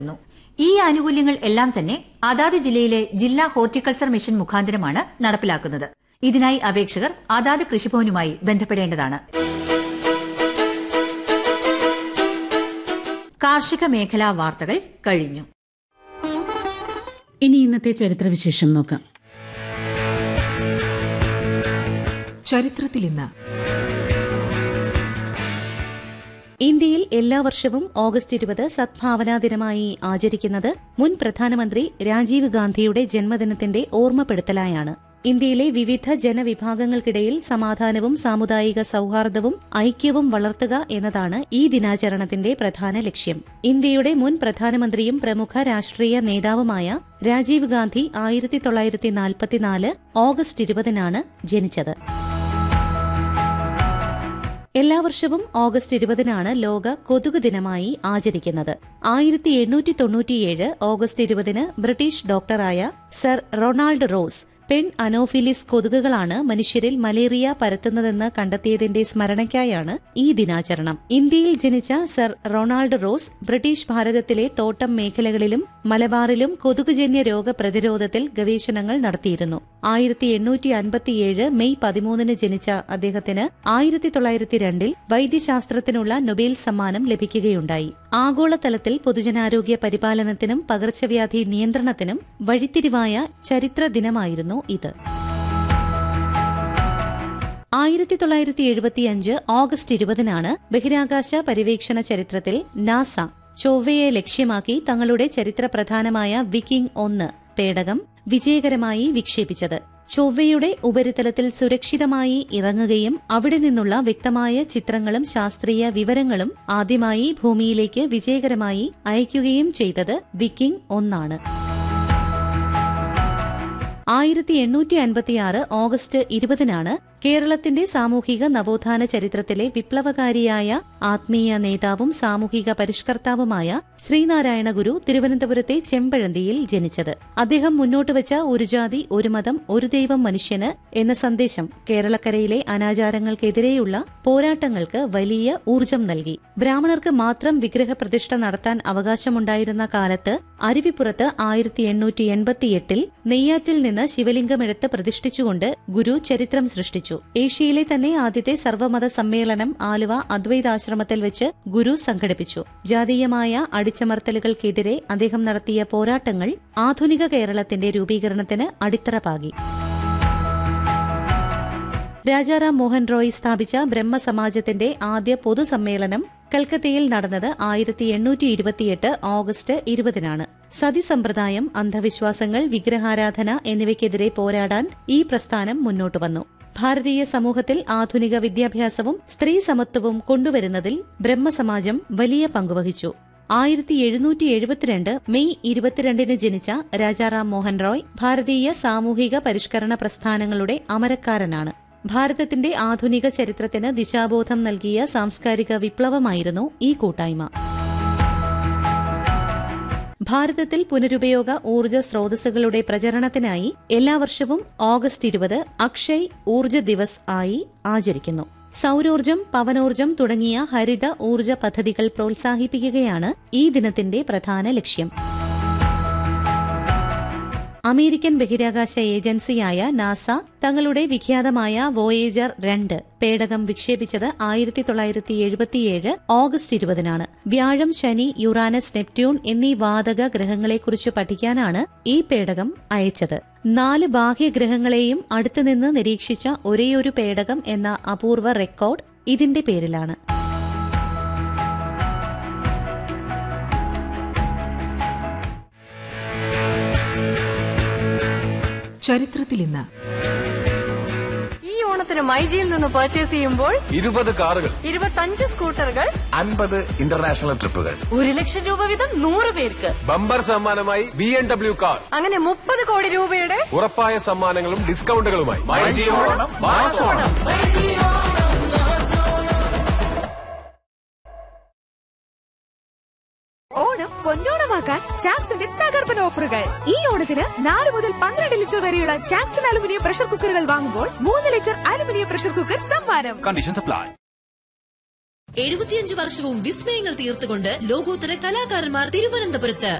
ന്നു. ഈ ആനുകൂല്യങ്ങൾ എല്ലാം തന്നെ അതാത് ജില്ലയിലെ ജില്ലാ ഹോർട്ടിക്കൾച്ചർ മിഷൻ മുഖാന്തരമാണ് നടപ്പിലാക്കുന്നത് ഇതിനായി അപേക്ഷകർ അതാത് കൃഷിഭവനുമായി ബന്ധപ്പെടേണ്ടതാണ് കാർഷിക മേഖലാ വാർത്തകൾ കഴിഞ്ഞു ഇനി ഇന്നത്തെ ചരിത്രവിശേഷം നോക്കാം ചരിത്രത്തിൽ ഇന്ന് ഇന്ത്യയിൽ എല്ലാ വർഷവും ഓഗസ്റ്റ് ഇരുപത് സദ്ഭാവനാ ദിനമായി ആചരിക്കുന്നത് മുൻ പ്രധാനമന്ത്രി രാജീവ് ഗാന്ധിയുടെ ജന്മദിനത്തിന്റെ ഓർമ്മപ്പെടുത്തലായാണ് ഇന്ത്യയിലെ വിവിധ ജനവിഭാഗങ്ങൾക്കിടയിൽ സമാധാനവും സാമുദായിക സൌഹാർദ്ദവും ഐക്യവും വളർത്തുക എന്നതാണ് ഈ ദിനാചരണത്തിന്റെ പ്രധാന ലക്ഷ്യം ഇന്ത്യയുടെ മുൻ പ്രധാനമന്ത്രിയും പ്രമുഖ രാഷ്ട്രീയ നേതാവുമായ രാജീവ് ഗാന്ധി ആയിരത്തി തൊള്ളായിരത്തി നാൽപ്പത്തിനാല് ഓഗസ്റ്റ് ഇരുപതിനാണ് ജനിച്ചത് എല്ലാ വർഷവും ഓഗസ്റ്റ് ഇരുപതിനാണ് ലോക കൊതുക് ദിനമായി ആചരിക്കുന്നത് ആയിരത്തി എണ്ണൂറ്റി തൊണ്ണൂറ്റിയേഴ് ഓഗസ്റ്റ് ഇരുപതിന് ബ്രിട്ടീഷ് ഡോക്ടറായ സർ റൊണാൾഡ് റോസ് പെൺ അനോഫിലിസ് കൊതുകുകളാണ് മനുഷ്യരിൽ മലേറിയ പരത്തുന്നതെന്ന് കണ്ടെത്തിയതിന്റെ സ്മരണയ്ക്കായാണ് ഈ ദിനാചരണം ഇന്ത്യയിൽ ജനിച്ച സർ റൊണാൾഡ് റോസ് ബ്രിട്ടീഷ് ഭാരതത്തിലെ തോട്ടം മേഖലകളിലും മലബാറിലും കൊതുകുജന്യ രോഗപ്രതിരോധത്തിൽ ഗവേഷണങ്ങൾ നടത്തിയിരുന്നു ആയിരത്തി എണ്ണൂറ്റി അൻപത്തിയേഴ് മെയ് പതിമൂന്നിന് ജനിച്ച അദ്ദേഹത്തിന് ആയിരത്തി തൊള്ളായിരത്തി രണ്ടിൽ വൈദ്യശാസ്ത്രത്തിനുള്ള നൊബേൽ സമ്മാനം ലഭിക്കുകയുണ്ടായി ആഗോളതലത്തിൽ പൊതുജനാരോഗ്യ പരിപാലനത്തിനും പകർച്ചവ്യാധി നിയന്ത്രണത്തിനും വഴിത്തിരിവായ ചരിത്ര ദിനമായിരുന്നു ഇത് ആയിരത്തി തൊള്ളായിരത്തി എഴുപത്തിയഞ്ച് ഓഗസ്റ്റ് ഇരുപതിനാണ് ബഹിരാകാശ പര്യവേക്ഷണ ചരിത്രത്തിൽ നാസ ചൊവ്വയെ ലക്ഷ്യമാക്കി തങ്ങളുടെ ചരിത്ര പ്രധാനമായ വിക്കിംഗ് ഒന്ന് പേടകം വിജയകരമായി വിക്ഷേപിച്ചത് ചൊവ്വയുടെ ഉപരിതലത്തിൽ സുരക്ഷിതമായി ഇറങ്ങുകയും അവിടെ നിന്നുള്ള വ്യക്തമായ ചിത്രങ്ങളും ശാസ്ത്രീയ വിവരങ്ങളും ആദ്യമായി ഭൂമിയിലേക്ക് വിജയകരമായി അയക്കുകയും ചെയ്തത് വിക്കിംഗ് ഒന്നാണ് ആയിരത്തി എണ്ണൂറ്റി അൻപത്തിയാറ് ഓഗസ്റ്റ് ഇരുപതിനാണ് കേരളത്തിന്റെ സാമൂഹിക നവോത്ഥാന ചരിത്രത്തിലെ വിപ്ലവകാരിയായ ആത്മീയ നേതാവും സാമൂഹിക പരിഷ്കർത്താവുമായ ശ്രീനാരായണ ഗുരു തിരുവനന്തപുരത്തെ ചെമ്പഴന്തിയിൽ ജനിച്ചത് അദ്ദേഹം മുന്നോട്ടുവച്ച ഒരു ജാതി ഒരു മതം ഒരു ദൈവം മനുഷ്യന് എന്ന സന്ദേശം കേരളക്കരയിലെ അനാചാരങ്ങൾക്കെതിരെയുള്ള പോരാട്ടങ്ങൾക്ക് വലിയ ഊർജം നൽകി ബ്രാഹ്മണർക്ക് മാത്രം വിഗ്രഹപ്രതിഷ്ഠ നടത്താൻ അവകാശമുണ്ടായിരുന്ന കാലത്ത് അരുവിപ്പുറത്ത് ആയിരത്തി എണ്ണൂറ്റി എൺപത്തിയെട്ടിൽ നെയ്യാറ്റിൽ നിന്ന് ശിവലിംഗമെടുത്ത് പ്രതിഷ്ഠിച്ചുകൊണ്ട് ഗുരു ചരിത്രം സൃഷ്ടിച്ചു ഏഷ്യയിലെ തന്നെ ആദ്യത്തെ സർവ്വമത സമ്മേളനം ആലുവ അദ്വൈതാശ്രമത്തിൽ വെച്ച് ഗുരു സംഘടിപ്പിച്ചു ജാതീയമായ അടിച്ചമർത്തലുകൾക്കെതിരെ അദ്ദേഹം നടത്തിയ പോരാട്ടങ്ങൾ ആധുനിക കേരളത്തിന്റെ രൂപീകരണത്തിന് അടിത്തറ പാകി രാജാറാം മോഹൻ റോയ് സ്ഥാപിച്ച ബ്രഹ്മസമാജത്തിന്റെ ആദ്യ പൊതുസമ്മേളനം കൽക്കത്തയിൽ നടന്നത് ആയിരത്തി എണ്ണൂറ്റി ഇരുപത്തിയെട്ട് ഓഗസ്റ്റ് ഇരുപതിനാണ് സതി സമ്പ്രദായം അന്ധവിശ്വാസങ്ങൾ വിഗ്രഹാരാധന എന്നിവയ്ക്കെതിരെ പോരാടാൻ ഈ പ്രസ്ഥാനം മുന്നോട്ടു വന്നു ഭാരതീയ സമൂഹത്തിൽ ആധുനിക വിദ്യാഭ്യാസവും സ്ത്രീ സമത്വവും കൊണ്ടുവരുന്നതിൽ ബ്രഹ്മസമാജം വലിയ പങ്കുവഹിച്ചു ആയിരത്തി എഴുന്നൂറ്റി എഴുപത്തിരണ്ട് മെയ് ഇരുപത്തിരണ്ടിന് ജനിച്ച രാജാറാം മോഹൻ റോയ് ഭാരതീയ സാമൂഹിക പരിഷ്കരണ പ്രസ്ഥാനങ്ങളുടെ അമരക്കാരനാണ് ഭാരതത്തിന്റെ ആധുനിക ചരിത്രത്തിന് ദിശാബോധം നൽകിയ സാംസ്കാരിക വിപ്ലവമായിരുന്നു ഈ കൂട്ടായ്മ ഭാരതത്തിൽ പുനരുപയോഗ ഊർജ്ജ സ്രോതസ്സുകളുടെ പ്രചരണത്തിനായി എല്ലാ വർഷവും ഓഗസ്റ്റ് ഇരുപത് അക്ഷയ് ഊർജ്ജ ദിവസ് ആയി ആചരിക്കുന്നു സൌരോർജ്ജം പവനോർജ്ജം തുടങ്ങിയ ഹരിത ഊർജ്ജ പദ്ധതികൾ പ്രോത്സാഹിപ്പിക്കുകയാണ് ഈ ദിനത്തിന്റെ പ്രധാന ലക്ഷ്യം അമേരിക്കൻ ബഹിരാകാശ ഏജൻസിയായ നാസ തങ്ങളുടെ വിഖ്യാതമായ വോയേജർ രണ്ട് പേടകം വിക്ഷേപിച്ചത് ആയിരത്തി തൊള്ളായിരത്തി എഴുപത്തിയേഴ് ഓഗസ്റ്റ് ഇരുപതിനാണ് വ്യാഴം ശനി യുറാനസ് നെപ്റ്റ്യൂൺ എന്നീ വാതക ഗ്രഹങ്ങളെക്കുറിച്ച് പഠിക്കാനാണ് ഈ പേടകം അയച്ചത് നാല് ബാഹ്യഗ്രഹങ്ങളെയും അടുത്തുനിന്ന് നിരീക്ഷിച്ച ഒരേയൊരു പേടകം എന്ന അപൂർവ റെക്കോർഡ് ഇതിന്റെ പേരിലാണ് ചരിത്രത്തിൽ ഇന്ന് ഈ ഓണത്തിന് മൈജിയിൽ നിന്ന് പർച്ചേസ് ചെയ്യുമ്പോൾ ഇരുപത് കാറുകൾ ഇരുപത്തഞ്ച് സ്കൂട്ടറുകൾ അൻപത് ഇന്റർനാഷണൽ ട്രിപ്പുകൾ ഒരു ലക്ഷം രൂപ വീതം നൂറ് പേർക്ക് ബമ്പർ സമ്മാനമായി ബി എം ഡബ്ല്യു കാർ അങ്ങനെ മുപ്പത് കോടി രൂപയുടെ ഉറപ്പായ സമ്മാനങ്ങളും ഡിസ്കൗണ്ടുകളുമായി ഓണം പൊന്നോണമാക്കാൻ ചാക്സിന്റെ തകർപ്പൻ ഓഫറുകൾ ഈ ഓണത്തിന് നാല് മുതൽ പന്ത്രണ്ട് ലിറ്റർ വരെയുള്ള ചാക്സൺ അലുമിനിയം പ്രഷർ കുക്കറുകൾ വാങ്ങുമ്പോൾ മൂന്ന് ലിറ്റർ അലുമിനിയം പ്രഷർ കുക്കർ സമ്മാനം Conditions apply. എഴുപത്തിയഞ്ച് വർഷവും വിസ്മയങ്ങൾ തീർത്തുകൊണ്ട് ലോകോത്തര കലാകാരന്മാർ തിരുവനന്തപുരത്ത്